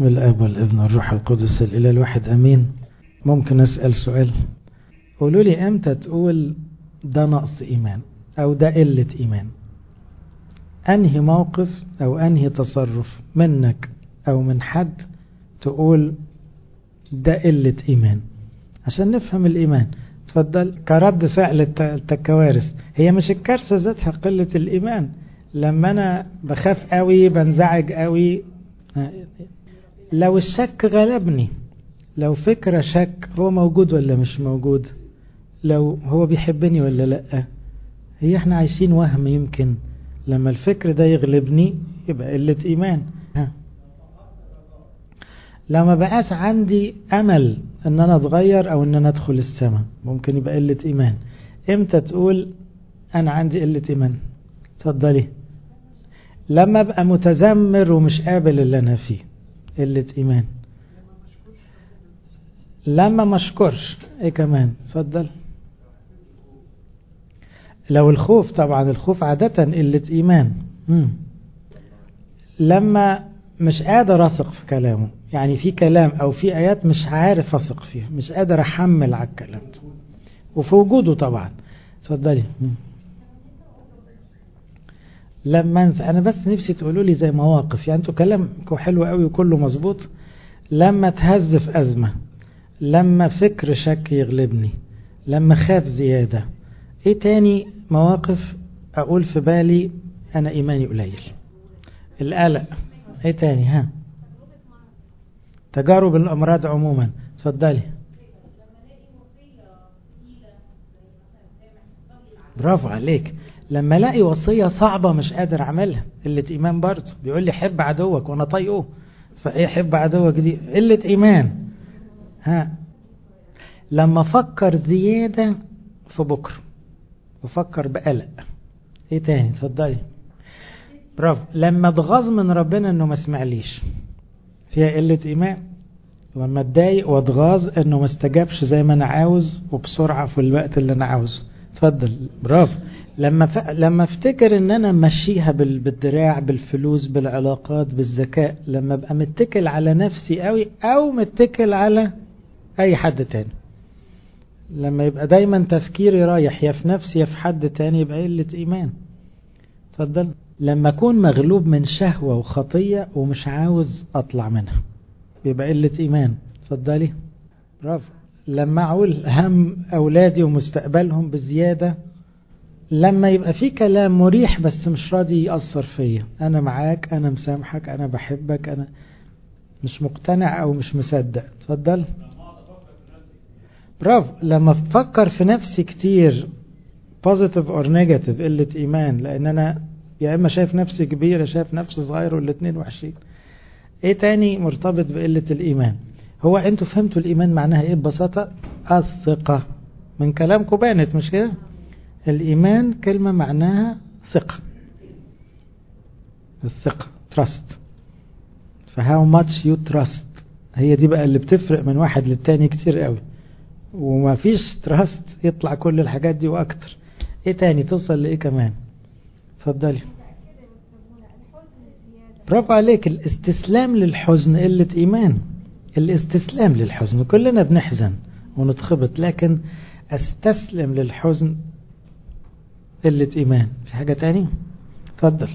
بسم الاب والابن والروح القدس الاله الواحد امين ممكن اسال سؤال قولوا لي امتى تقول ده نقص ايمان او ده قله ايمان انهي موقف او انهي تصرف منك او من حد تقول ده قله ايمان عشان نفهم الايمان اتفضل كرد فعل الكوارث هي مش الكارثه ذاتها قله الايمان لما انا بخاف قوي بنزعج قوي لو الشك غلبني لو فكرة شك هو موجود ولا مش موجود لو هو بيحبني ولا لا هي احنا عايشين وهم يمكن لما الفكر ده يغلبني يبقى قلة ايمان ها. لما بقاش عندي امل ان انا اتغير او ان انا ادخل السماء ممكن يبقى قلة ايمان امتى تقول انا عندي قلة ايمان اتفضلي لما ابقى متذمر ومش قابل اللي انا فيه قلة ايمان لما مشكرش ايه كمان اتفضل لو الخوف طبعا الخوف عادة قلة ايمان مم. لما مش قادر اثق في كلامه يعني في كلام او في ايات مش عارف اثق فيها مش قادر احمل على الكلام ده وفي وجوده طبعا اتفضلي لما انسى انا بس نفسي تقولوا لي زي مواقف يعني انتوا كلامكم حلو قوي وكله مظبوط لما تهز في ازمه لما فكر شك يغلبني لما خاف زياده ايه تاني مواقف اقول في بالي انا ايماني قليل القلق ايه تاني ها تجارب الامراض عموما اتفضلي برافو عليك لما الاقي وصية صعبة مش قادر اعملها قلة ايمان برضه بيقول لي حب عدوك وانا طايقه فايه حب عدوك دي قلة ايمان ها لما افكر زيادة في بكرة بفكر بقلق ايه تاني اتفضلي برافو لما اتغاظ من ربنا انه ما سمعليش فيها قلة ايمان لما اتضايق واتغاظ انه ما استجابش زي ما انا عاوز وبسرعة في الوقت اللي انا عاوزه اتفضل برافو لما ف... لما افتكر ان انا ماشيها بال... بالدراع بالفلوس بالعلاقات بالذكاء لما ابقى متكل على نفسي قوي او متكل على اي حد تاني لما يبقى دايما تفكيري رايح يا في نفسي يا في حد تاني يبقى قلة ايمان اتفضل لما اكون مغلوب من شهوة وخطية ومش عاوز اطلع منها يبقى قلة ايمان اتفضلي برافو لما اقول هم اولادي ومستقبلهم بزيادة لما يبقى في كلام مريح بس مش راضي يأثر فيا أنا معاك أنا مسامحك أنا بحبك أنا مش مقتنع أو مش مصدق اتفضل برافو لما أفكر في نفسي كتير positive or negative قلة إيمان لأن أنا يا إما شايف نفسي كبير يا شايف نفسي صغير والاتنين وحشين إيه تاني مرتبط بقلة الإيمان هو أنتوا فهمتوا الإيمان معناها إيه ببساطة الثقة من كلامكم بانت مش كده الإيمان كلمة معناها ثقة الثقة trust فهاو ماتش يو تراست هي دي بقى اللي بتفرق من واحد للتاني كتير قوي وما فيش تراست يطلع كل الحاجات دي واكتر ايه تاني توصل لايه كمان اتفضلي برافو عليك الاستسلام للحزن قلة ايمان الاستسلام للحزن كلنا بنحزن ونتخبط لكن استسلم للحزن قلة إيمان في حاجة تاني اتفضل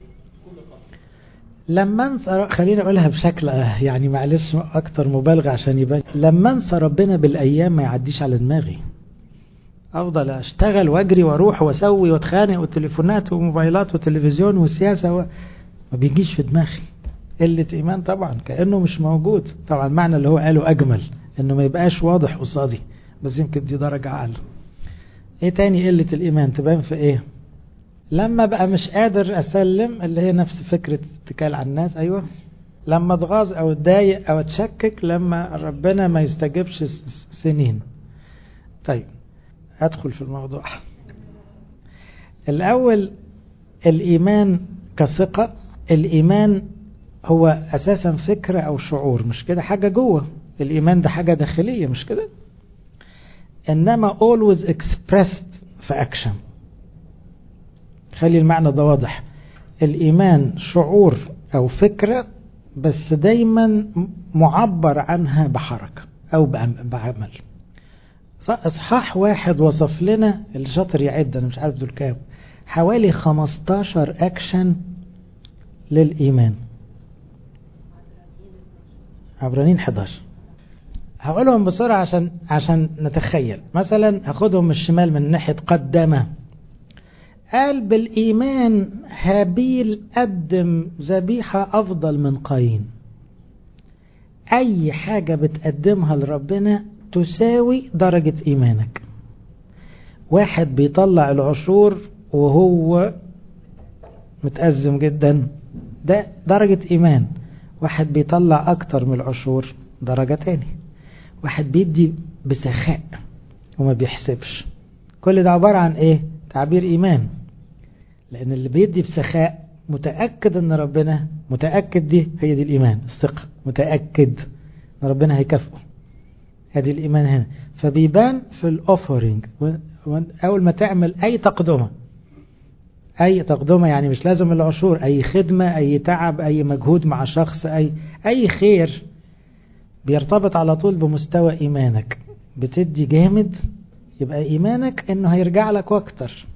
لما انسى خليني اقولها بشكل يعني معلش اكتر مبالغه عشان يبان لما انسى ربنا بالايام ما يعديش على دماغي افضل اشتغل واجري واروح واسوي واتخانق وتليفونات وموبايلات وتلفزيون وسياسه و... ما بيجيش في دماغي قله ايمان طبعا كانه مش موجود طبعا المعنى اللي هو قاله اجمل انه ما يبقاش واضح قصادي بس يمكن دي درجه اعلى ايه تاني قلة الايمان تبان في ايه لما بقى مش قادر اسلم اللي هي نفس فكرة اتكال على الناس ايوه لما اتغاظ او اتضايق او اتشكك لما ربنا ما يستجبش سنين طيب ادخل في الموضوع الاول الايمان كثقة الايمان هو اساسا فكرة او شعور مش كده حاجة جوه الايمان ده حاجة داخلية مش كده انما always expressed في action خلي المعنى ده واضح الايمان شعور او فكرة بس دايما معبر عنها بحركة أو بعمل إصحاح واحد وصف لنا اللي شاطر يعد أنا مش عارف دول كام حوالي 15 أكشن للإيمان عبرانين 11 هقولهم بسرعة عشان عشان نتخيل مثلا هاخدهم من الشمال من ناحية قدمه قال بالإيمان هابيل قدم ذبيحة أفضل من قايين أي حاجة بتقدمها لربنا تساوي درجة إيمانك واحد بيطلع العشور وهو متأزم جدا ده درجة إيمان واحد بيطلع أكتر من العشور درجة تاني واحد بيدي بسخاء وما بيحسبش كل ده عبارة عن إيه تعبير إيمان لأن اللي بيدي بسخاء متأكد أن ربنا متأكد دي هي دي الإيمان الثقة متأكد أن ربنا هيكافئه هذه الإيمان هنا فبيبان في الأوفرينج أول ما تعمل أي تقدمة أي تقدمة يعني مش لازم العشور أي خدمة أي تعب أي مجهود مع شخص أي أي خير بيرتبط على طول بمستوى إيمانك بتدي جامد يبقى إيمانك إنه هيرجع لك واكتر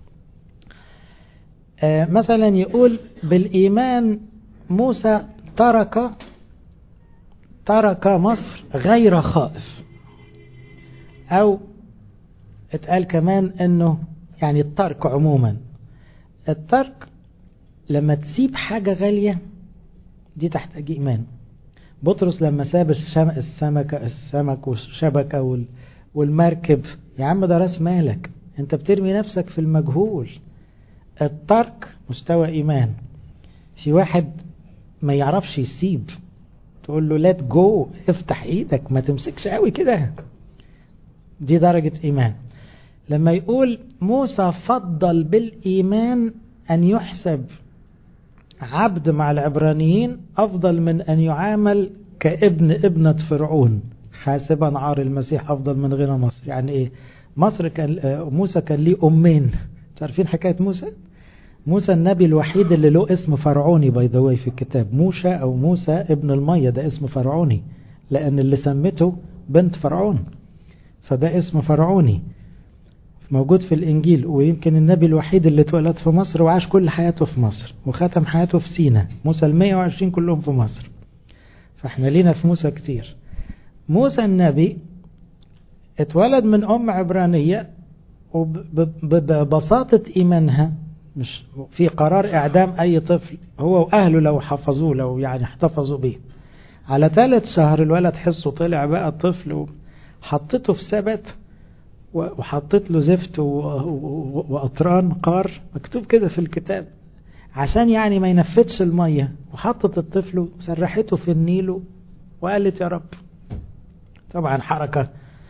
آه مثلا يقول بالإيمان موسى ترك ترك مصر غير خائف أو اتقال كمان إنه يعني الترك عموما الترك لما تسيب حاجة غالية دي تحتاج إيمان بطرس لما ساب السمكة السمك والشبكة والمركب يا عم ده راس مالك انت بترمي نفسك في المجهول الترك مستوى إيمان في واحد ما يعرفش يسيب تقول له لات جو افتح ايدك ما تمسكش قوي كده دي درجة إيمان لما يقول موسى فضل بالإيمان أن يحسب عبد مع العبرانيين أفضل من أن يعامل كابن ابنة فرعون حاسبا عار المسيح أفضل من غير مصر يعني إيه مصر كان موسى كان ليه أمين تعرفين حكاية موسى موسى النبي الوحيد اللي له اسم فرعوني باي ذا في الكتاب موسى أو موسى ابن المية ده اسم فرعوني لأن اللي سمته بنت فرعون فده اسم فرعوني موجود في الإنجيل ويمكن النبي الوحيد اللي اتولد في مصر وعاش كل حياته في مصر وختم حياته في سينا موسى ال 120 كلهم في مصر فاحنا لينا في موسى كتير موسى النبي اتولد من أم عبرانية وببساطة إيمانها مش في قرار إعدام أي طفل هو وأهله لو حفظوه لو يعني احتفظوا به على ثالث شهر الولد حسه طلع بقى طفل وحطته في سبت وحطيت له زفت وقطران قار مكتوب كده في الكتاب عشان يعني ما ينفتش المية وحطت الطفل وسرحته في النيل وقالت يا رب طبعا حركة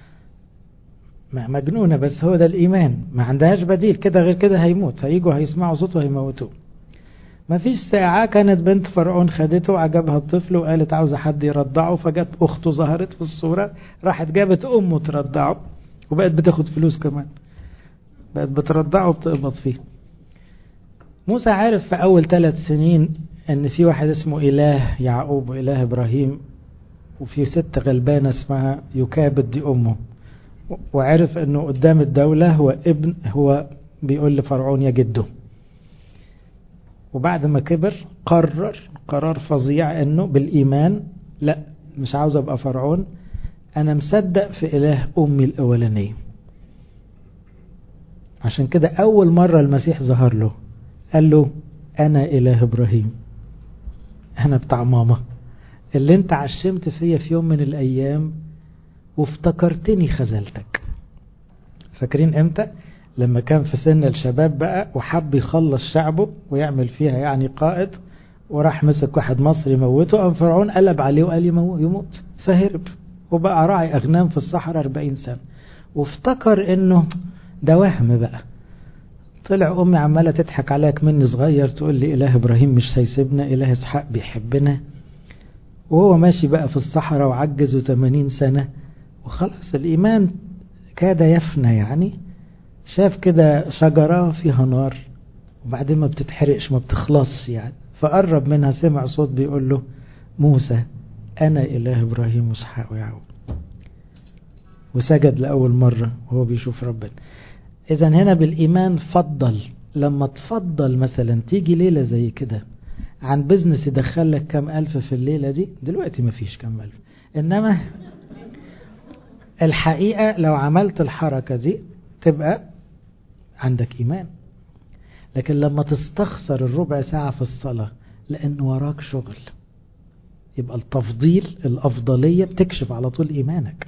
مجنونة بس هو ده الإيمان ما عندهاش بديل كده غير كده هيموت هيجوا هيسمعوا صوته هيموتوه ما فيش ساعة كانت بنت فرعون خدته عجبها الطفل وقالت عاوزة حد يرضعه فجت أخته ظهرت في الصورة راحت جابت أمه ترضعه وبقت بتاخد فلوس كمان بقت بترضعه وبتقبض فيه موسى عارف في أول ثلاث سنين أن في واحد اسمه إله يعقوب وإله إبراهيم وفي ست غلبانة اسمها يكابد دي أمه وعرف أنه قدام الدولة هو ابن هو بيقول لفرعون يا جده وبعد ما كبر قرر قرار فظيع أنه بالإيمان لا مش عاوز أبقى فرعون أنا مصدق في إله أمي الأولانية عشان كده أول مرة المسيح ظهر له قال له أنا إله إبراهيم أنا بتاع ماما اللي انت عشمت فيا في يوم من الأيام وافتكرتني خذلتك فاكرين امتى لما كان في سن الشباب بقى وحب يخلص شعبه ويعمل فيها يعني قائد وراح مسك واحد مصري يموته قام فرعون قلب عليه وقال يموت فهرب وبقى راعي أغنام في الصحراء 40 سنة وافتكر انه ده وهم بقى طلع أمي عمالة تضحك عليك مني صغير تقول لي إله إبراهيم مش هيسيبنا إله إسحاق بيحبنا وهو ماشي بقى في الصحراء وعجز 80 سنة وخلاص الإيمان كاد يفنى يعني شاف كده شجرة فيها نار وبعدين ما بتتحرقش ما بتخلصش يعني فقرب منها سمع صوت بيقول له موسى أنا إله إبراهيم وإسحاق ويعقوب وسجد لأول مرة وهو بيشوف ربنا إذا هنا بالإيمان فضل لما تفضل مثلا تيجي ليلة زي كده عن بزنس يدخل لك كم ألف في الليلة دي دلوقتي مفيش كم ألف إنما الحقيقة لو عملت الحركة دي تبقى عندك إيمان لكن لما تستخسر الربع ساعة في الصلاة لأن وراك شغل يبقى التفضيل الأفضلية بتكشف على طول إيمانك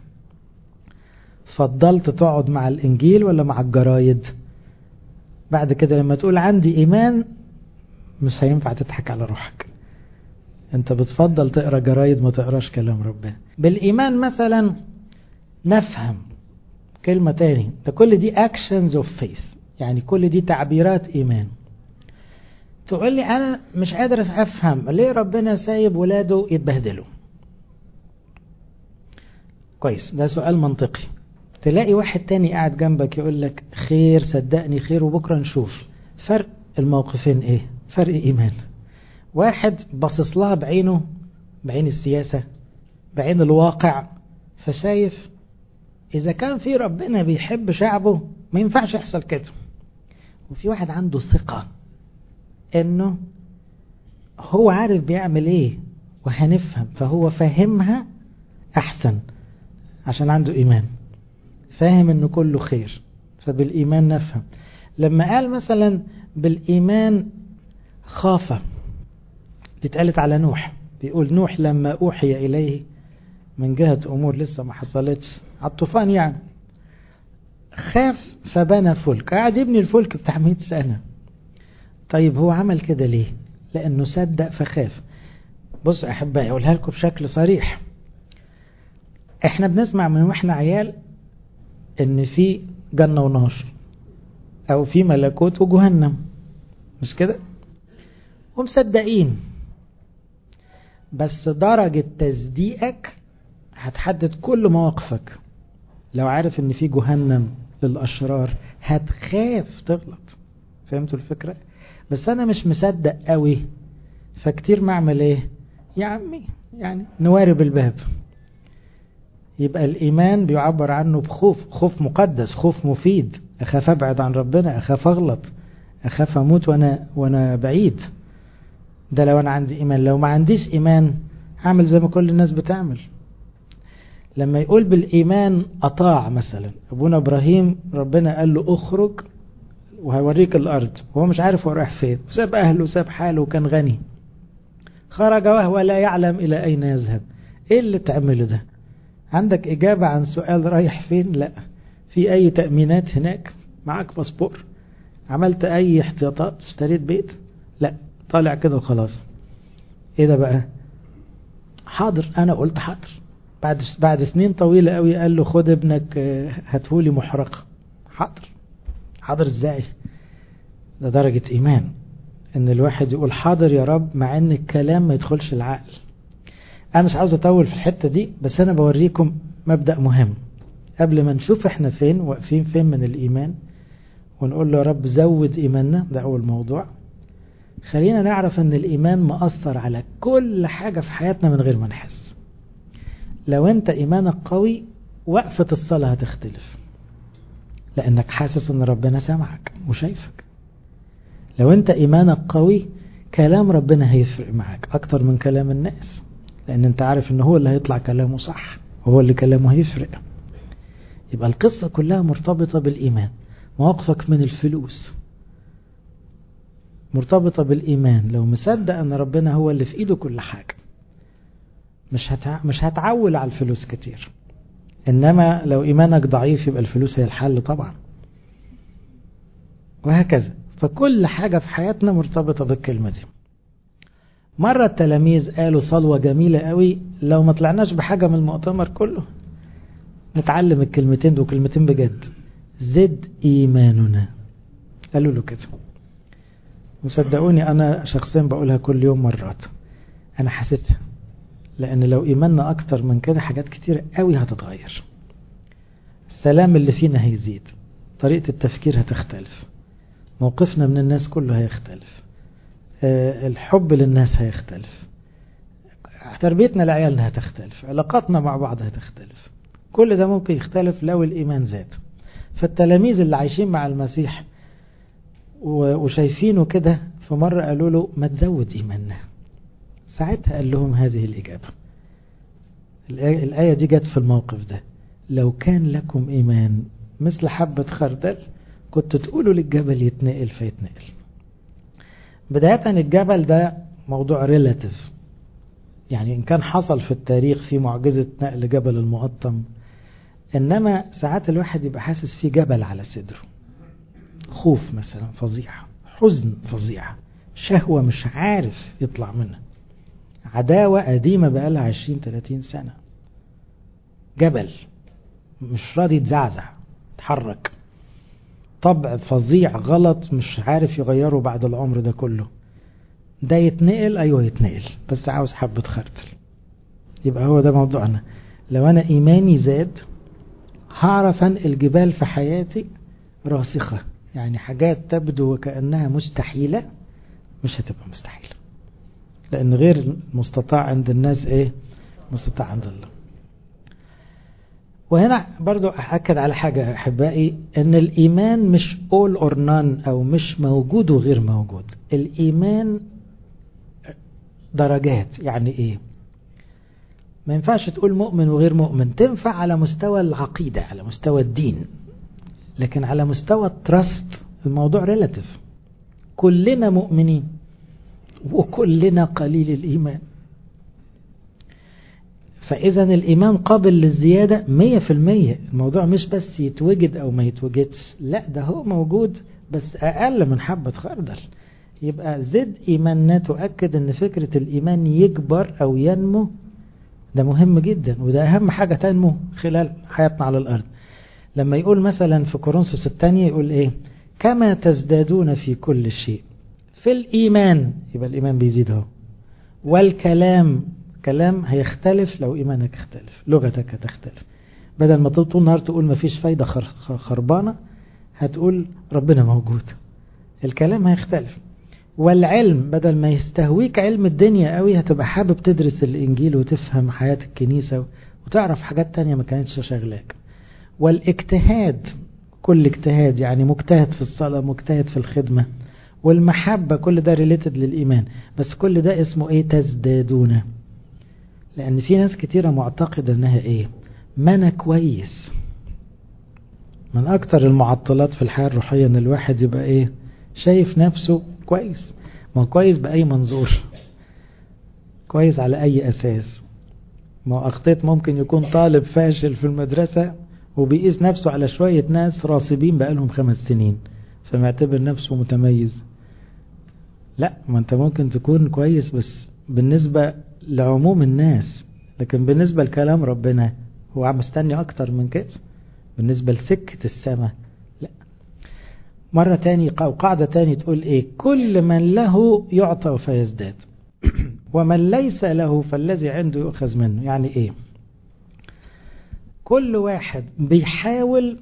فضلت تقعد مع الإنجيل ولا مع الجرايد بعد كده لما تقول عندي إيمان مش هينفع تضحك على روحك انت بتفضل تقرا جرايد ما تقراش كلام ربنا بالإيمان مثلا نفهم كلمة تاني ده كل دي actions of faith يعني كل دي تعبيرات إيمان تقول لي أنا مش قادر أفهم ليه ربنا سايب ولاده يتبهدلوا كويس ده سؤال منطقي تلاقي واحد تاني قاعد جنبك يقول لك خير صدقني خير وبكرة نشوف فرق الموقفين ايه فرق ايمان واحد باصص لها بعينه بعين السياسة بعين الواقع فشايف اذا كان في ربنا بيحب شعبه ما ينفعش يحصل كده وفي واحد عنده ثقة انه هو عارف بيعمل ايه وهنفهم فهو فاهمها احسن عشان عنده ايمان فاهم انه كله خير فبالايمان نفهم لما قال مثلا بالايمان خاف دي اتقالت على نوح بيقول نوح لما اوحي اليه من جهة امور لسه ما حصلتش على الطوفان يعني خاف فبنى فلك قاعد يبني الفلك بتاع 100 سنة طيب هو عمل كده ليه لانه صدق فخاف بص احبائي اقولها لكم بشكل صريح احنا بنسمع من واحنا عيال ان في جنة ونار او في ملكوت وجهنم مش كده ومصدقين بس درجة تصديقك هتحدد كل مواقفك لو عارف ان في جهنم للاشرار هتخاف تغلط فهمتوا الفكرة بس انا مش مصدق قوي فكتير ما اعمل ايه يا عمي يعني نوارب الباب يبقى الإيمان بيعبر عنه بخوف خوف مقدس خوف مفيد أخاف أبعد عن ربنا أخاف أغلط أخاف أموت وأنا, وأنا بعيد ده لو أنا عندي إيمان لو ما عنديش إيمان هعمل زي ما كل الناس بتعمل لما يقول بالإيمان أطاع مثلا أبونا إبراهيم ربنا قال له أخرج وهوريك الأرض وهو مش عارف هو رايح فين ساب أهله ساب حاله وكان غني خرج وهو لا يعلم إلى أين يذهب إيه اللي تعمله ده عندك إجابة عن سؤال رايح فين لا في أي تأمينات هناك معك باسبور عملت أي احتياطات اشتريت بيت لا طالع كده وخلاص ايه ده بقى حاضر انا قلت حاضر بعد بعد سنين طويلة قوي قال له خد ابنك هاتهولي محرقة حاضر حاضر ازاي ده درجة ايمان ان الواحد يقول حاضر يا رب مع ان الكلام ما يدخلش العقل انا مش عاوز اطول في الحتة دي بس انا بوريكم مبدأ مهم قبل ما نشوف احنا فين واقفين فين من الايمان ونقول له يا رب زود ايماننا ده اول موضوع خلينا نعرف ان الايمان مأثر على كل حاجة في حياتنا من غير ما نحس لو انت ايمانك قوي وقفة الصلاة هتختلف لانك حاسس ان ربنا سامعك وشايفك لو انت ايمانك قوي كلام ربنا هيفرق معاك اكتر من كلام الناس لان انت عارف ان هو اللي هيطلع كلامه صح وهو اللي كلامه هيفرق يبقى القصة كلها مرتبطة بالايمان مواقفك من الفلوس مرتبطة بالإيمان لو مصدق أن ربنا هو اللي في إيده كل حاجة مش هتع... مش هتعول على الفلوس كتير إنما لو إيمانك ضعيف يبقى الفلوس هي الحل طبعا وهكذا فكل حاجة في حياتنا مرتبطة بالكلمة دي مرة التلاميذ قالوا صلوة جميلة قوي لو ما طلعناش بحاجة من المؤتمر كله نتعلم الكلمتين دول كلمتين بجد زد إيماننا قالوا له كده وصدقوني أنا شخصيا بقولها كل يوم مرات أنا حسيتها لأن لو إيماننا أكتر من كده حاجات كتير قوي هتتغير السلام اللي فينا هيزيد طريقة التفكير هتختلف موقفنا من الناس كله هيختلف أه الحب للناس هيختلف تربيتنا لعيالنا هتختلف علاقاتنا مع بعض هتختلف كل ده ممكن يختلف لو الإيمان زاد فالتلاميذ اللي عايشين مع المسيح وشايفينه كده في مرة قالوا له ما تزود إيماننا ساعتها قال لهم هذه الإجابة الآية دي جت في الموقف ده لو كان لكم إيمان مثل حبة خردل كنت تقولوا للجبل يتنقل فيتنقل بداية الجبل ده موضوع ريلاتيف يعني إن كان حصل في التاريخ في معجزة نقل جبل المقطم إنما ساعات الواحد يبقى حاسس في جبل على صدره خوف مثلا فظيع حزن فظيع شهوة مش عارف يطلع منها عداوة قديمة بقالها عشرين تلاتين سنة جبل مش راضي يتزعزع يتحرك طبع فظيع غلط مش عارف يغيره بعد العمر ده كله ده يتنقل ايوه يتنقل بس عاوز حبة خردل يبقى هو ده موضوعنا لو انا ايماني زاد هعرف انقل جبال في حياتي راسخة يعني حاجات تبدو وكأنها مستحيلة مش هتبقى مستحيلة لأن غير المستطاع عند الناس إيه مستطاع عند الله وهنا برضو أأكد على حاجة أحبائي أن الإيمان مش all or none أو مش موجود وغير موجود الإيمان درجات يعني إيه ما ينفعش تقول مؤمن وغير مؤمن تنفع على مستوى العقيدة على مستوى الدين لكن على مستوى التراست الموضوع ريلاتيف كلنا مؤمنين وكلنا قليل الإيمان فإذا الإيمان قابل للزيادة مية في المية الموضوع مش بس يتوجد أو ما يتوجدش لا ده هو موجود بس أقل من حبة خردل يبقى زد إيماننا تؤكد أن فكرة الإيمان يكبر أو ينمو ده مهم جدا وده أهم حاجة تنمو خلال حياتنا على الأرض لما يقول مثلا في كورنثوس الثانية يقول إيه كما تزدادون في كل شيء في الإيمان يبقى الإيمان بيزيد اهو والكلام كلام هيختلف لو إيمانك اختلف لغتك هتختلف بدل ما طول النهار تقول ما فيش فايدة خربانة هتقول ربنا موجود الكلام هيختلف والعلم بدل ما يستهويك علم الدنيا قوي هتبقى حابب تدرس الإنجيل وتفهم حياة الكنيسة وتعرف حاجات تانية ما كانتش شغلاك والاجتهاد كل اجتهاد يعني مجتهد في الصلاة مجتهد في الخدمة والمحبة كل ده ريليتد للإيمان بس كل ده اسمه ايه تزدادون لأن في ناس كتيرة معتقدة انها ايه ما انا كويس من اكتر المعطلات في الحياة الروحية ان الواحد يبقى ايه شايف نفسه كويس ما هو كويس بأي منظور كويس على أي أساس ما هو أخطيت ممكن يكون طالب فاشل في المدرسة وبيقيس نفسه على شوية ناس راصبين بقالهم خمس سنين فمعتبر نفسه متميز لا ما انت ممكن تكون كويس بس بالنسبة لعموم الناس لكن بالنسبة لكلام ربنا هو مستني أكتر من كده بالنسبة لسكة السماء لا مرة تاني أو قاعدة تاني تقول إيه كل من له يعطى فيزداد ومن ليس له فالذي عنده يؤخذ منه يعني إيه كل واحد بيحاول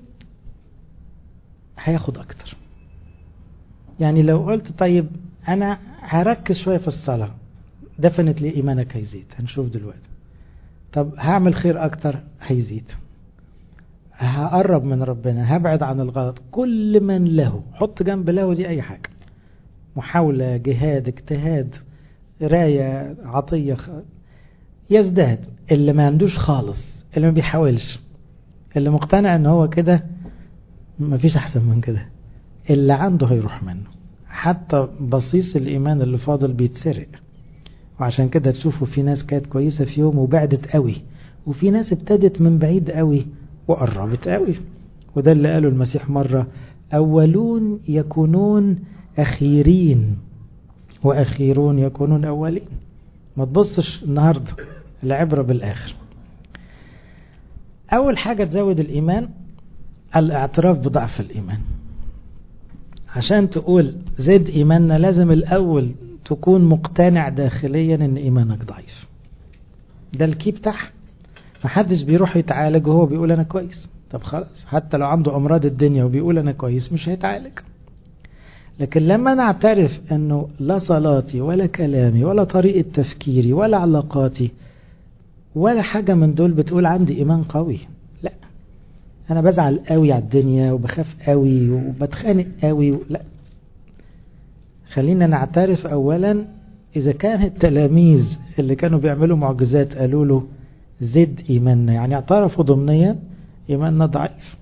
هياخد أكتر يعني لو قلت طيب أنا هركز شوية في الصلاة دفنت لي إيمانك هيزيد هنشوف دلوقتي طب هعمل خير أكتر هيزيد هقرب من ربنا هبعد عن الغلط كل من له حط جنب له دي أي حاجة محاولة جهاد اجتهاد قراية عطية يزداد اللي ما عندوش خالص اللي ما بيحاولش اللي مقتنع ان هو كده ما فيش احسن من كده اللي عنده هيروح منه حتى بصيص الايمان اللي فاضل بيتسرق وعشان كده تشوفوا في ناس كانت كويسة في يوم وبعدت قوي وفي ناس ابتدت من بعيد قوي وقربت قوي وده اللي قاله المسيح مرة أولون يكونون أخيرين وأخيرون يكونون أولين ما تبصش النهاردة العبرة بالآخر أول حاجة تزود الإيمان الاعتراف بضعف الإيمان عشان تقول زد إيماننا لازم الأول تكون مقتنع داخليا ان ايمانك ضعيف ده الكي بتاعها محدش بيروح يتعالج وهو بيقول انا كويس طب خلاص حتى لو عنده امراض الدنيا وبيقول انا كويس مش هيتعالج لكن لما نعترف انه لا صلاتي ولا كلامي ولا طريقة تفكيري ولا علاقاتي ولا حاجة من دول بتقول عندي إيمان قوي لا أنا بزعل قوي على الدنيا وبخاف قوي وبتخانق قوي لا خلينا نعترف أولا إذا كان التلاميذ اللي كانوا بيعملوا معجزات قالوا له زد إيماننا يعني اعترفوا ضمنيا إيماننا ضعيف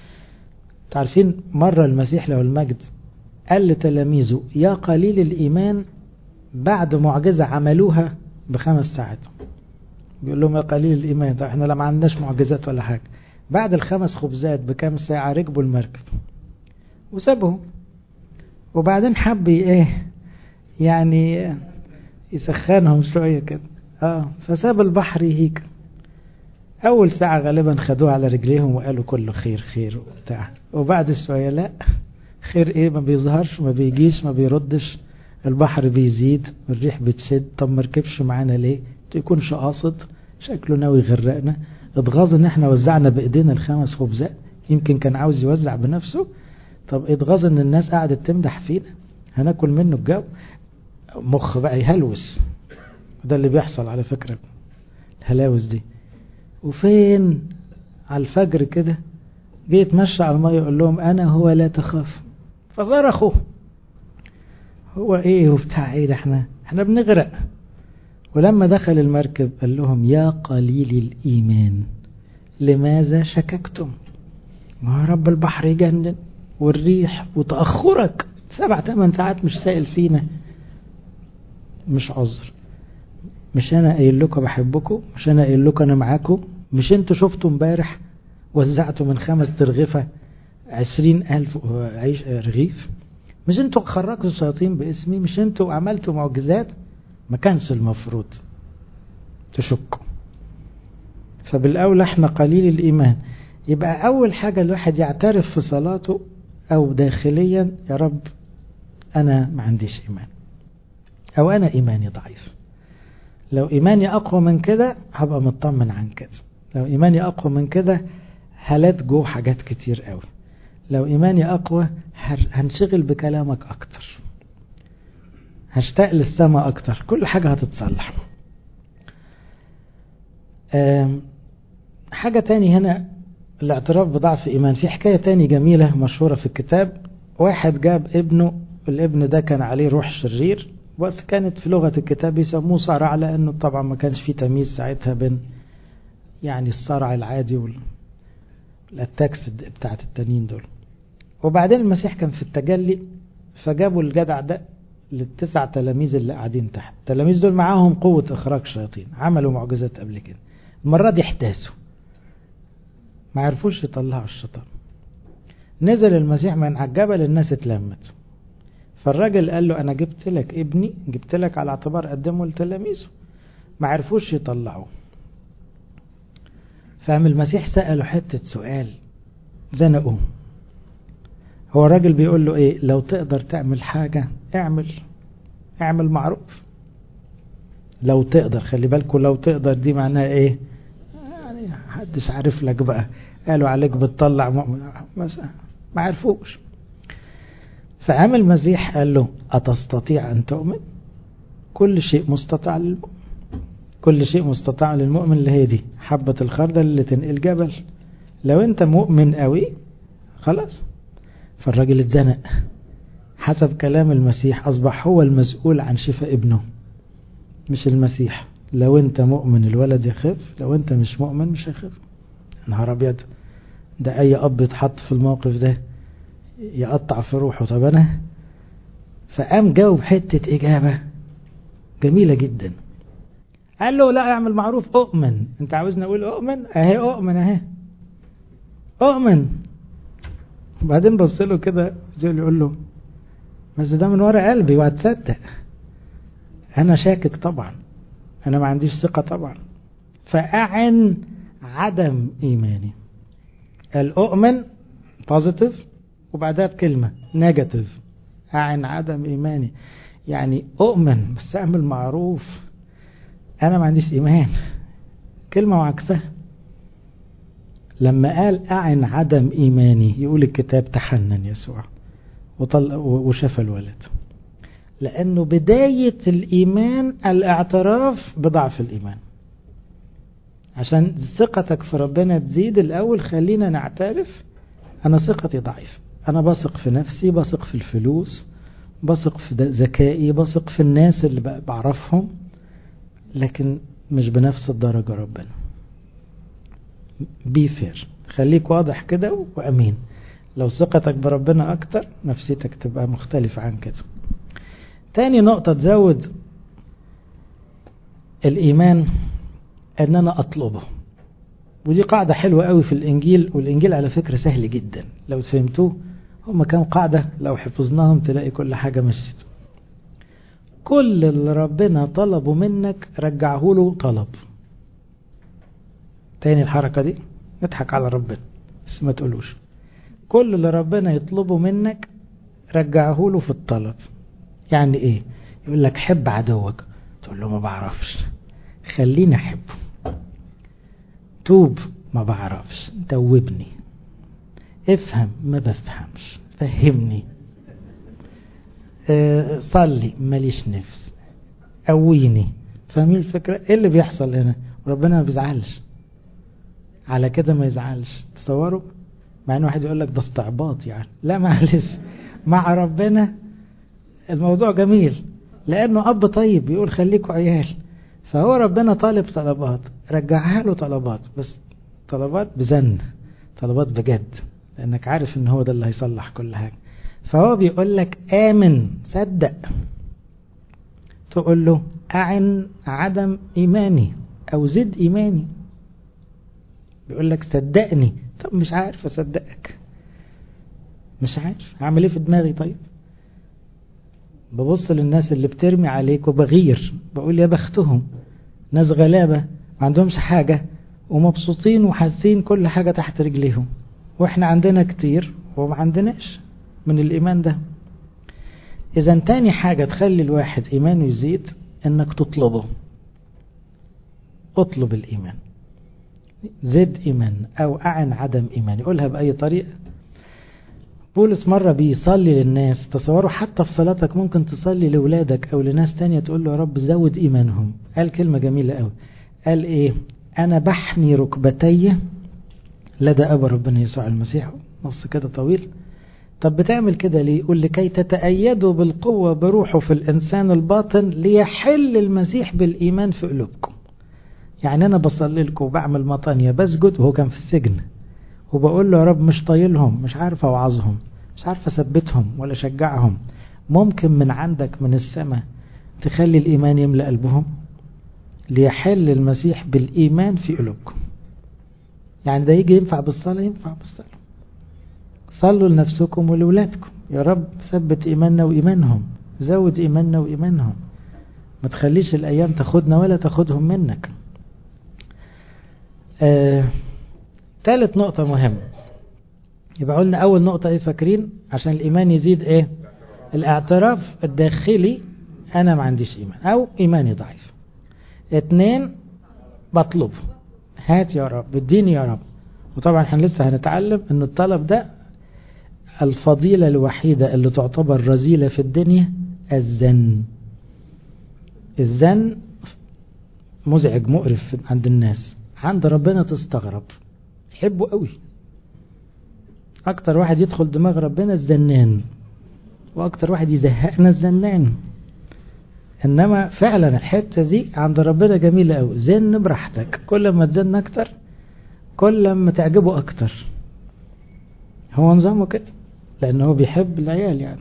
تعرفين مرة المسيح له المجد قال لتلاميذه يا قليل الإيمان بعد معجزة عملوها بخمس ساعات بيقول لهم يا قليل الإيمان ده احنا لا ما عندناش معجزات ولا حاجة بعد الخمس خبزات بكام ساعة ركبوا المركب وسابهم وبعدين حب ايه يعني يسخنهم شوية كده اه فساب البحر يهيك أول ساعة غالبا خدوه على رجليهم وقالوا كله خير خير وبتاع وبعد شوية لا خير ايه ما بيظهرش ما بيجيش ما بيردش البحر بيزيد الريح بتشد طب ما ركبش معانا ليه يكونش قاصد شكله ناوي يغرقنا اتغاظ ان احنا وزعنا بايدينا الخمس خبزات يمكن كان عاوز يوزع بنفسه طب اتغاظ ان الناس قعدت تمدح فينا هناكل منه الجو مخ بقى يهلوس ده اللي بيحصل على فكرة الهلاوس دي وفين على الفجر كده جه يتمشى على المية يقول لهم انا هو لا تخاف فصرخوا هو ايه وبتاع ايه ده احنا احنا بنغرق ولما دخل المركب قال لهم يا قليل الايمان لماذا شككتم ما رب البحر يجنن والريح وتأخرك سبع ثمان ساعات مش سائل فينا مش عذر مش انا قايل لكم بحبكم مش انا قايل لكم انا معاكم مش انتوا شفتوا امبارح وزعتوا من خمس ترغفة عشرين ألف عيش رغيف مش انتوا خرجتوا الشياطين باسمي مش انتوا عملتوا معجزات ما كانش المفروض تشكوا فبالأولى احنا قليل الإيمان يبقى أول حاجة الواحد يعترف في صلاته أو داخليا يا رب أنا ما عنديش إيمان أو أنا إيماني ضعيف لو إيماني أقوى من كده هبقى مطمن عن كده لو إيماني أقوى من كده هلات جوه حاجات كتير قوي لو إيماني أقوى هنشغل بكلامك أكتر هشتاق للسماء أكتر كل حاجة هتتصلح حاجة تاني هنا الاعتراف بضعف إيمان في حكاية تاني جميلة مشهورة في الكتاب واحد جاب ابنه الابن ده كان عليه روح شرير بس كانت في لغة الكتاب يسموه صرع لأنه طبعا ما كانش في تمييز ساعتها بين يعني الصرع العادي والاتاكس بتاعت التانيين دول وبعدين المسيح كان في التجلي فجابوا الجدع ده للتسع تلاميذ اللي قاعدين تحت التلاميذ دول معاهم قوة إخراج شياطين عملوا معجزات قبل كده المرة دي احتاسوا ما عرفوش يطلعوا الشيطان نزل المسيح من على الجبل الناس اتلمت فالراجل قال له أنا جبت لك ابني جبت لك على اعتبار قدمه لتلاميذه ما عرفوش يطلعوه فقام المسيح سأله حتة سؤال زنقوه هو الراجل بيقول له ايه لو تقدر تعمل حاجة اعمل اعمل معروف لو تقدر خلي بالكم لو تقدر دي معناها ايه يعني محدش عارف لك بقى قالوا عليك بتطلع مؤمن مثلا ما عرفوش فقام المسيح قال له أتستطيع أن تؤمن كل شيء مستطاع للمؤمن كل شيء مستطاع للمؤمن اللي هي دي حبة الخردل اللي تنقل جبل لو انت مؤمن قوي خلاص فالراجل اتزنق حسب كلام المسيح أصبح هو المسؤول عن شفاء ابنه مش المسيح لو انت مؤمن الولد يخف لو انت مش مؤمن مش هيخف نهار ابيض ده اي اب يتحط في الموقف ده يقطع في روحه طب انا فقام جاوب حتة اجابة جميلة جدا قال له لا اعمل معروف اؤمن انت عاوزني اقول اؤمن اهي اؤمن اهي اؤمن وبعدين بص له كده زي اللي يقول له بس ده من ورا قلبي وهتصدق انا شاكك طبعا انا ما عنديش ثقة طبعا فاعن عدم ايماني الاؤمن بوزيتيف وبعدها بكلمة نيجاتيف اعن عدم ايماني يعني اؤمن بس اعمل معروف انا ما عنديش ايمان كلمة وعكسها لما قال أعن عدم إيماني يقول الكتاب تحنن يسوع وطل وشفى الولد لأنه بداية الإيمان الاعتراف بضعف الإيمان عشان ثقتك في ربنا تزيد الأول خلينا نعترف أنا ثقتي ضعيفة أنا بثق في نفسي بثق في الفلوس بثق في ذكائي بثق في الناس اللي بعرفهم لكن مش بنفس الدرجة ربنا بي فير خليك واضح كده وأمين لو ثقتك بربنا أكتر نفسيتك تبقى مختلفة عن كده تاني نقطة تزود الإيمان أن أنا أطلبه ودي قاعدة حلوة قوي في الإنجيل والإنجيل على فكرة سهل جدا لو فهمتوه هما كام قاعدة لو حفظناهم تلاقي كل حاجة مشيت كل اللي ربنا طلبه منك رجعه له طلب تاني الحركة دي نضحك على ربنا بس ما تقولوش كل اللي ربنا يطلبه منك رجعه له في الطلب يعني ايه يقول لك حب عدوك تقول له ما بعرفش خليني احبه توب ما بعرفش توبني افهم ما بفهمش فهمني اه صلي ماليش نفس قويني فاهمين الفكرة ايه اللي بيحصل هنا ربنا ما بيزعلش على كده ما يزعلش تصوروا مع ان واحد يقول لك ده استعباط يعني لا معلش مع ربنا الموضوع جميل لانه اب طيب بيقول خليكوا عيال فهو ربنا طالب طلبات رجعها له طلبات بس طلبات بزن طلبات بجد لانك عارف ان هو ده اللي هيصلح كل حاجه فهو بيقول لك امن صدق تقول له اعن عدم ايماني او زد ايماني بيقول لك صدقني طب مش عارف اصدقك مش عارف هعمل ايه في دماغي طيب ببص للناس اللي بترمي عليك وبغير بقول يا بختهم ناس غلابة ما عندهمش حاجة ومبسوطين وحاسين كل حاجة تحت رجليهم واحنا عندنا كتير وما عندناش من الإيمان ده إذا تاني حاجة تخلي الواحد إيمانه يزيد إنك تطلبه اطلب الإيمان زد إيمان أو أعن عدم إيمان يقولها بأي طريقة بولس مرة بيصلي للناس تصوروا حتى في صلاتك ممكن تصلي لولادك أو لناس تانية تقول له يا رب زود إيمانهم قال كلمة جميلة قوي قال إيه أنا بحني ركبتي لدى أبا ربنا يسوع المسيح نص كده طويل طب بتعمل كده ليه يقول لكي تتأيدوا بالقوة بروحه في الإنسان الباطن ليحل المسيح بالإيمان في قلوبكم يعني أنا بصلي لكم وبعمل مطانية بسجد وهو كان في السجن وبقول له يا رب مش طايلهم مش عارف اوعظهم مش عارف اثبتهم ولا اشجعهم ممكن من عندك من السماء تخلي الايمان يملا قلبهم ليحل المسيح بالايمان في قلوبكم يعني ده يجي ينفع بالصلاه ينفع بالصلاه صلوا لنفسكم ولولادكم يا رب ثبت ايماننا وايمانهم زود ايماننا وايمانهم ما تخليش الايام تاخدنا ولا تاخدهم منك آه ثالث نقطة مهمة يبقى قلنا أول نقطة إيه فاكرين عشان الإيمان يزيد إيه الاعتراف الداخلي أنا ما عنديش إيمان أو إيماني ضعيف اتنين بطلب هات يا رب اديني يا رب وطبعا احنا لسه هنتعلم ان الطلب ده الفضيلة الوحيدة اللي تعتبر رذيلة في الدنيا الزن الزن مزعج مقرف عند الناس عند ربنا تستغرب يحبه قوي اكتر واحد يدخل دماغ ربنا الزنان واكتر واحد يزهقنا الزنان انما فعلا الحته دي عند ربنا جميله قوي زن براحتك كل ما تزن اكتر كل ما تعجبه اكتر هو نظامه كده لانه هو بيحب العيال يعني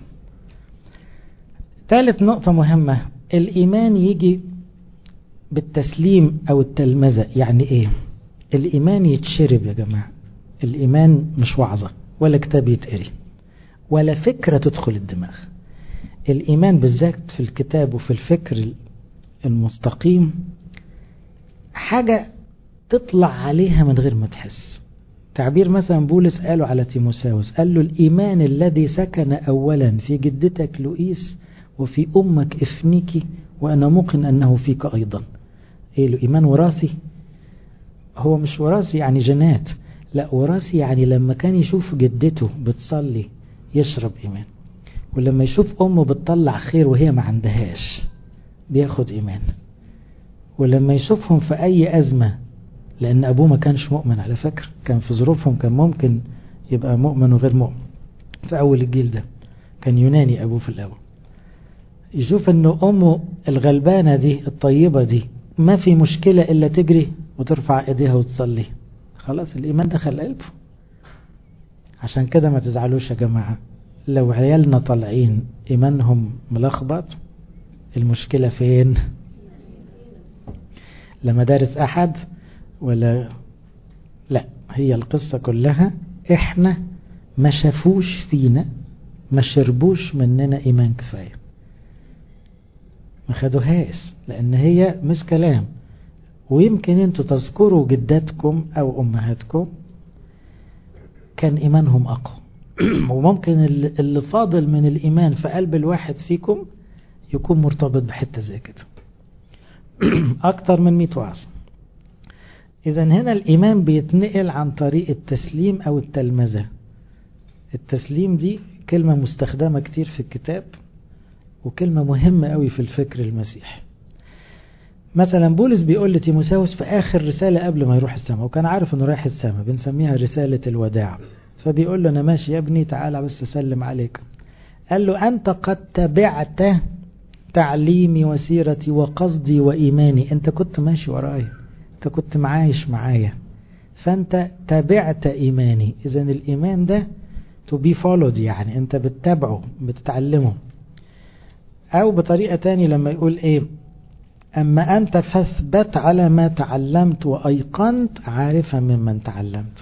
ثالث نقطه مهمه الايمان يجي بالتسليم او التلمذه يعني ايه الايمان يتشرب يا جماعه الإيمان مش وعظة ولا كتاب يتقري ولا فكرة تدخل الدماغ الإيمان بالذات في الكتاب وفي الفكر المستقيم حاجة تطلع عليها من غير ما تحس تعبير مثلا بولس قاله على تيموساوس قال له الإيمان الذي سكن أولا في جدتك لؤيس وفي أمك إفنيكي وأنا موقن أنه فيك أيضا إيه له إيمان وراثي هو مش وراثي يعني جنات لا وراثي يعني لما كان يشوف جدته بتصلي يشرب إيمان ولما يشوف أمه بتطلع خير وهي ما عندهاش بياخد إيمان ولما يشوفهم في أي أزمة لأن أبوه ما كانش مؤمن على فكرة كان في ظروفهم كان ممكن يبقى مؤمن وغير مؤمن في أول الجيل ده كان يوناني أبوه في الأول يشوف أنه أمه الغلبانة دي الطيبة دي ما في مشكلة إلا تجري وترفع إيديها وتصلي خلاص الإيمان دخل قلبه عشان كده ما تزعلوش يا جماعة لو عيالنا طالعين إيمانهم ملخبط المشكلة فين لما دارس أحد ولا لا هي القصة كلها إحنا ما شافوش فينا ما شربوش مننا إيمان كفاية ما خدوهاش لأن هي مش كلام ويمكن انتوا تذكروا جداتكم أو أمهاتكم كان إيمانهم أقوى وممكن اللي فاضل من الإيمان في قلب الواحد فيكم يكون مرتبط بحتة زي كده أكتر من 100 وعظ إذا هنا الإيمان بيتنقل عن طريق التسليم أو التلمذة التسليم دي كلمة مستخدمة كتير في الكتاب وكلمة مهمة قوي في الفكر المسيحي مثلا بولس بيقول لتيموساوس في آخر رسالة قبل ما يروح السماء وكان عارف انه رايح السماء بنسميها رسالة الوداع فبيقول له أنا ماشي يا ابني تعالى بس أسلم عليك قال له أنت قد تبعت تعليمي وسيرتي وقصدي وإيماني أنت كنت ماشي ورايا أنت كنت معايش معايا فأنت تبعت إيماني إذا الإيمان ده to be followed يعني أنت بتتابعه بتتعلمه أو بطريقة تاني لما يقول إيه أما أنت فاثبت على ما تعلمت وأيقنت عارفا ممن تعلمت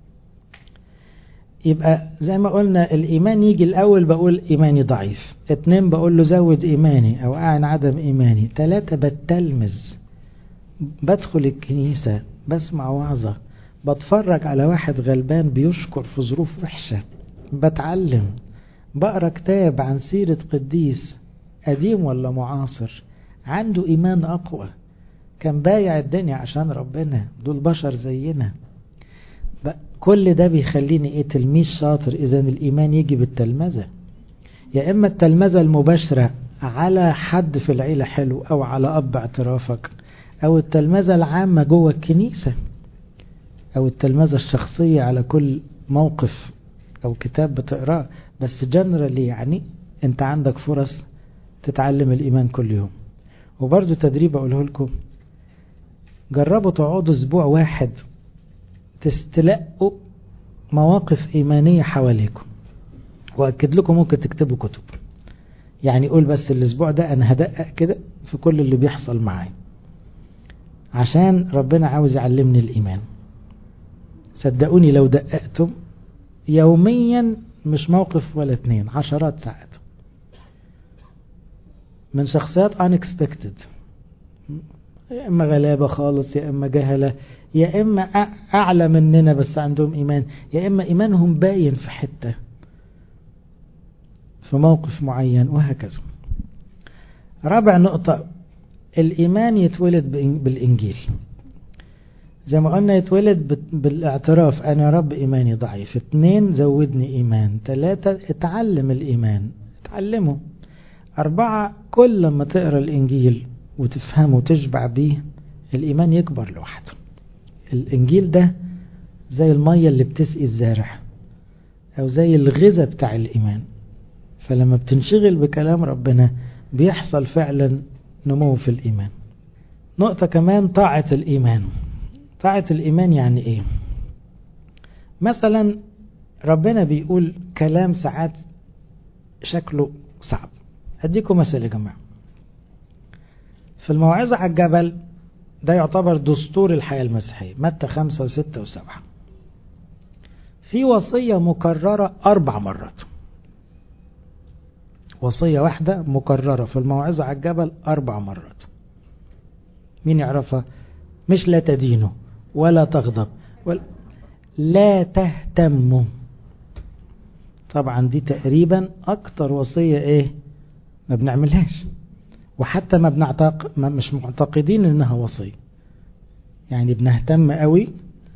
يبقى زي ما قلنا الإيمان يجي الأول بقول إيماني ضعيف اتنين بقول له زود إيماني أو أعن عدم إيماني تلاتة بتلمذ بدخل الكنيسة بسمع وعظة بتفرج على واحد غلبان بيشكر في ظروف وحشة بتعلم بقرا كتاب عن سيرة قديس قديم ولا معاصر عنده إيمان أقوى كان بايع الدنيا عشان ربنا دول بشر زينا كل ده بيخليني ايه تلميذ شاطر اذا الايمان يجي بالتلمذة يا اما التلمذة المباشرة على حد في العيلة حلو او على اب اعترافك او التلمذة العامة جوه الكنيسة او التلمذة الشخصية على كل موقف او كتاب بتقراه بس جنرالي يعني انت عندك فرص تتعلم الايمان كل يوم وبرضه تدريب اقوله لكم جربوا تقعدوا اسبوع واحد تستلقوا مواقف إيمانية حواليكم وأكد لكم ممكن تكتبوا كتب يعني قول بس الأسبوع ده أنا هدقق كده في كل اللي بيحصل معايا عشان ربنا عاوز يعلمني الإيمان صدقوني لو دققتم يوميا مش موقف ولا اتنين عشرات ساعات من شخصيات unexpected يا إما غلابة خالص يا إما جهلة يا إما أعلى مننا بس عندهم إيمان يا إما إيمانهم باين في حتة في موقف معين وهكذا رابع نقطة الإيمان يتولد بالإنجيل زي ما قلنا يتولد بالاعتراف أنا رب إيماني ضعيف اتنين زودني إيمان تلاتة اتعلم الإيمان اتعلمه أربعة كل ما تقرأ الإنجيل وتفهمه وتشبع بيه الإيمان يكبر لوحده الإنجيل ده زي المية اللي بتسقي الزارع أو زي الغذاء بتاع الإيمان فلما بتنشغل بكلام ربنا بيحصل فعلا نمو في الإيمان نقطة كمان طاعة الإيمان طاعة الإيمان يعني إيه مثلا ربنا بيقول كلام ساعات شكله صعب أديكم مثل يا جماعة في الموعظة على الجبل ده يعتبر دستور الحياة المسيحية متى خمسة وستة وسبعة في وصية مكررة أربع مرات وصية واحدة مكررة في الموعظة على الجبل أربع مرات مين يعرفها مش لا تدينوا ولا تغضب ولا لا تهتموا طبعا دي تقريبا أكتر وصية إيه ما بنعملهاش وحتى ما بنعتق ما مش معتقدين انها وصية يعني بنهتم قوي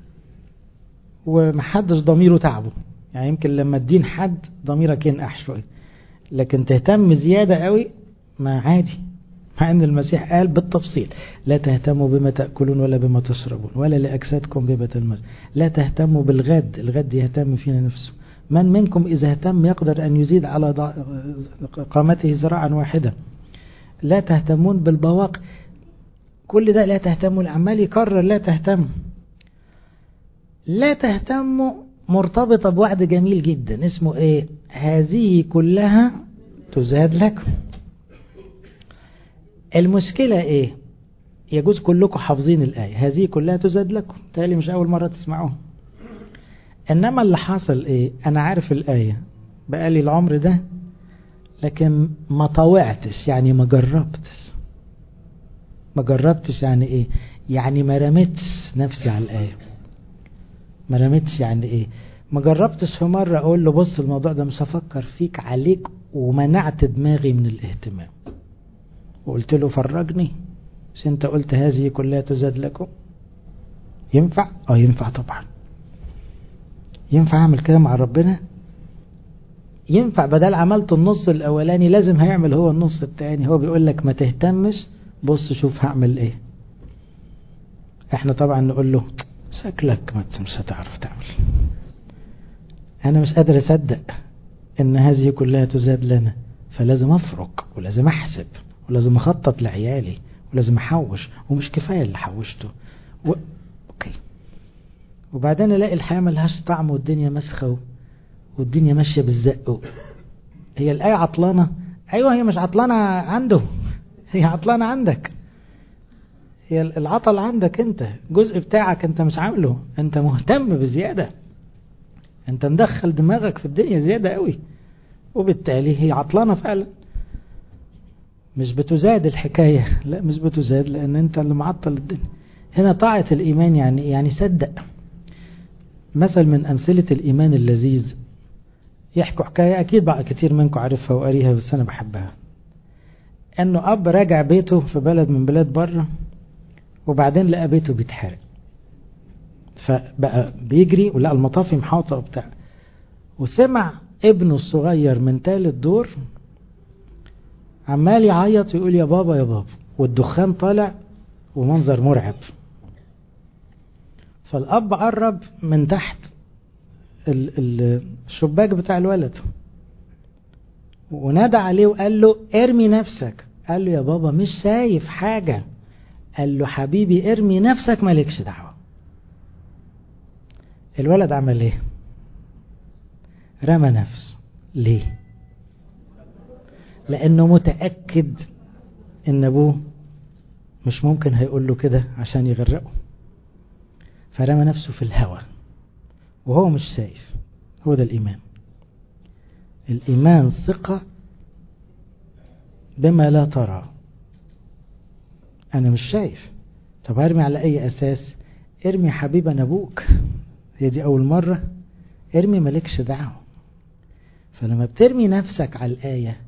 ومحدش ضميره تعبه يعني يمكن لما تدين حد ضميرك ينقح شوية لكن تهتم زيادة قوي ما عادي مع أن المسيح قال بالتفصيل لا تهتموا بما تأكلون ولا بما تشربون ولا لأجسادكم بما المسجد لا تهتموا بالغد الغد يهتم فينا نفسه من منكم إذا اهتم يقدر أن يزيد على قامته زراعا واحدا لا تهتمون بالبواقي كل ده لا تهتموا العمال يكرر لا تهتم لا تهتموا مرتبطة بوعد جميل جدا اسمه ايه هذه كلها تزاد لكم المشكلة ايه يجوز كلكم حافظين الآية هذه كلها تزاد لكم تالي مش أول مرة تسمعوها إنما اللي حاصل ايه أنا عارف الآية بقالي العمر ده لكن ما طوعتش يعني ما جربتش ما جربتش يعني ايه يعني ما رميتش نفسي على الآية ما رميتش يعني ايه ما جربتش في مرة اقول له بص الموضوع ده مش هفكر فيك عليك ومنعت دماغي من الاهتمام وقلت له فرجني مش انت قلت هذه كلها تزاد لكم ينفع اه ينفع طبعا ينفع اعمل كده مع ربنا ينفع بدل عملت النص الاولاني لازم هيعمل هو النص التاني هو بيقول لك ما تهتمش بص شوف هعمل ايه احنا طبعا نقول له شكلك ما مش هتعرف تعمل انا مش قادر اصدق ان هذه كلها تزاد لنا فلازم افرق ولازم احسب ولازم اخطط لعيالي ولازم احوش ومش كفايه اللي حوشته و... اوكي وبعدين الاقي الحياه ملهاش طعم والدنيا مسخه والدنيا ماشيه بالزق هي الايه عطلانه ايوه هي مش عطلانه عنده هي عطلانه عندك هي العطل عندك انت جزء بتاعك انت مش عامله انت مهتم بزياده انت مدخل دماغك في الدنيا زياده قوي وبالتالي هي عطلانه فعلا مش بتزاد الحكايه لا مش بتزاد لان انت اللي معطل الدنيا هنا طاعه الايمان يعني يعني صدق مثل من امثله الايمان اللذيذ يحكوا حكايه اكيد بقى كتير منكم عارفها وقاريها بس انا بحبها انه اب راجع بيته في بلد من بلاد بره وبعدين لقى بيته بيتحرق فبقى بيجري ولقى المطافي محاطة وبتاع وسمع ابنه الصغير من تالت دور عمال يعيط ويقول يا بابا يا بابا والدخان طالع ومنظر مرعب فالأب قرب من تحت الشباك بتاع الولد ونادى عليه وقال له ارمي نفسك قال له يا بابا مش شايف حاجة قال له حبيبي ارمي نفسك مالكش دعوة الولد عمل ايه رمى نفسه ليه لانه متأكد ان ابوه مش ممكن هيقول له كده عشان يغرقه فرمى نفسه في الهوى وهو مش شايف هو ده الإيمان الإيمان ثقة بما لا ترى أنا مش شايف طب هرمي على أي أساس ارمي حبيبا أبوك هي دي أول مرة ارمي مالكش دعوة فلما بترمي نفسك على الآية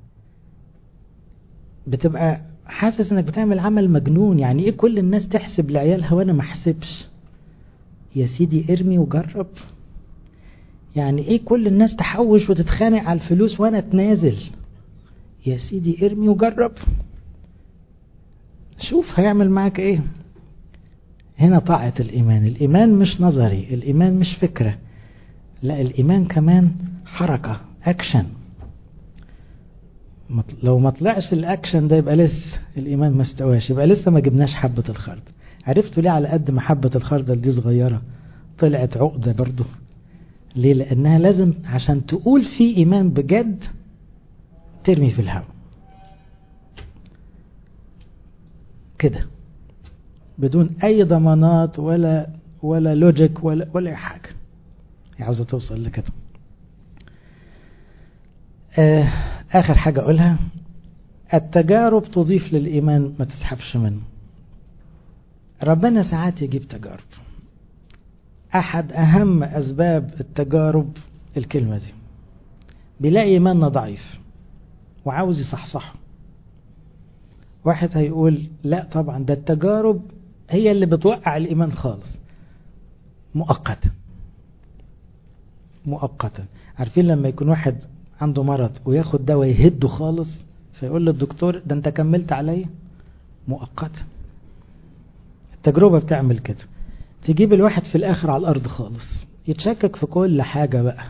بتبقى حاسس انك بتعمل عمل مجنون يعني ايه كل الناس تحسب لعيالها وانا ما احسبش يا سيدي ارمي وجرب يعني ايه كل الناس تحوش وتتخانق على الفلوس وانا اتنازل يا سيدي ارمي وجرب شوف هيعمل معاك ايه هنا طاعة الإيمان الإيمان مش نظري الإيمان مش فكرة لا الإيمان كمان حركة أكشن لو ما طلعش الأكشن ده يبقى لسه الإيمان ما استواش يبقى لسه ما جبناش حبة الخردل عرفتوا ليه على قد ما حبة الخردل دي صغيرة طلعت عقدة برضه ليه لأنها لازم عشان تقول في إيمان بجد ترمي في الهواء كده بدون أي ضمانات ولا ولا لوجيك ولا ولا أي حاجة هي عاوزة توصل لكده آه آخر حاجة أقولها التجارب تضيف للإيمان ما تسحبش منه ربنا ساعات يجيب تجارب أحد أهم أسباب التجارب الكلمة دي بيلاقي إيماننا ضعيف وعاوز يصحصحه واحد هيقول لا طبعا ده التجارب هي اللي بتوقع الإيمان خالص مؤقتا مؤقتا عارفين لما يكون واحد عنده مرض وياخد دواء يهده خالص فيقول للدكتور ده انت كملت عليا مؤقتة التجربة بتعمل كده تجيب الواحد في الآخر على الأرض خالص يتشكك في كل حاجة بقى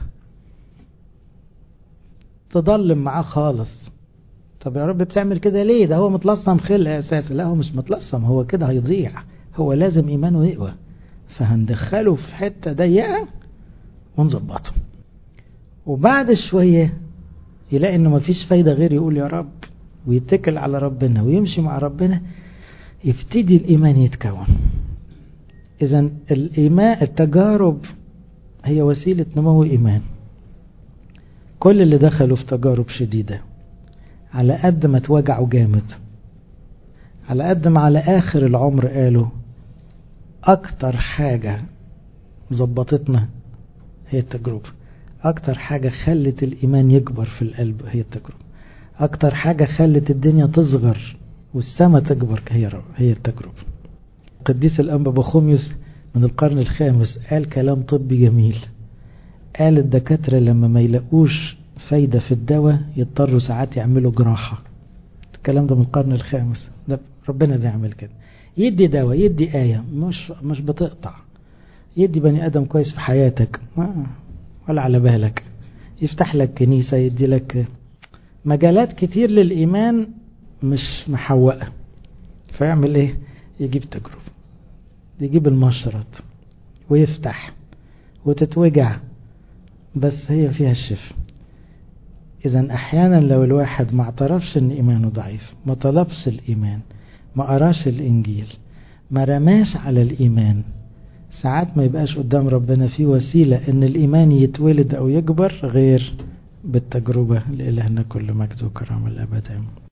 تضلم معاه خالص طب يا رب بتعمل كده ليه ده هو متلصم خلق أساسا لا هو مش متلصم هو كده هيضيع هو لازم إيمانه يقوى فهندخله في حتة ضيقة ونظبطه وبعد شوية يلاقي انه مفيش فايدة غير يقول يا رب ويتكل على ربنا ويمشي مع ربنا يبتدي الإيمان يتكون إذا الإيمان التجارب هي وسيلة نمو إيمان كل اللي دخلوا في تجارب شديدة على قد ما توجعوا جامد على قد ما على آخر العمر قالوا أكتر حاجة ظبطتنا هي التجربة أكتر حاجة خلت الإيمان يكبر في القلب هي التجربة أكتر حاجة خلت الدنيا تصغر والسماء تكبر هي هي التجربة قديس الأنبا بخوميوس من القرن الخامس قال كلام طبي جميل قال الدكاترة لما ما يلاقوش فايدة في الدواء يضطروا ساعات يعملوا جراحة الكلام ده من القرن الخامس ده ربنا بيعمل كده يدي دواء يدي آية مش مش بتقطع يدي بني آدم كويس في حياتك ولا على بالك يفتح لك كنيسة يدي لك مجالات كتير للإيمان مش محوقة فيعمل ايه يجيب تجربة يجيب المشرط ويفتح وتتوجع بس هي فيها الشفاء إذا أحيانا لو الواحد ما اعترفش إن إيمانه ضعيف ما طلبش الإيمان ما قراش الإنجيل ما رماش على الإيمان ساعات ما يبقاش قدام ربنا في وسيلة إن الإيمان يتولد أو يكبر غير بالتجربة لإلهنا كل مجد وكرامة الأبد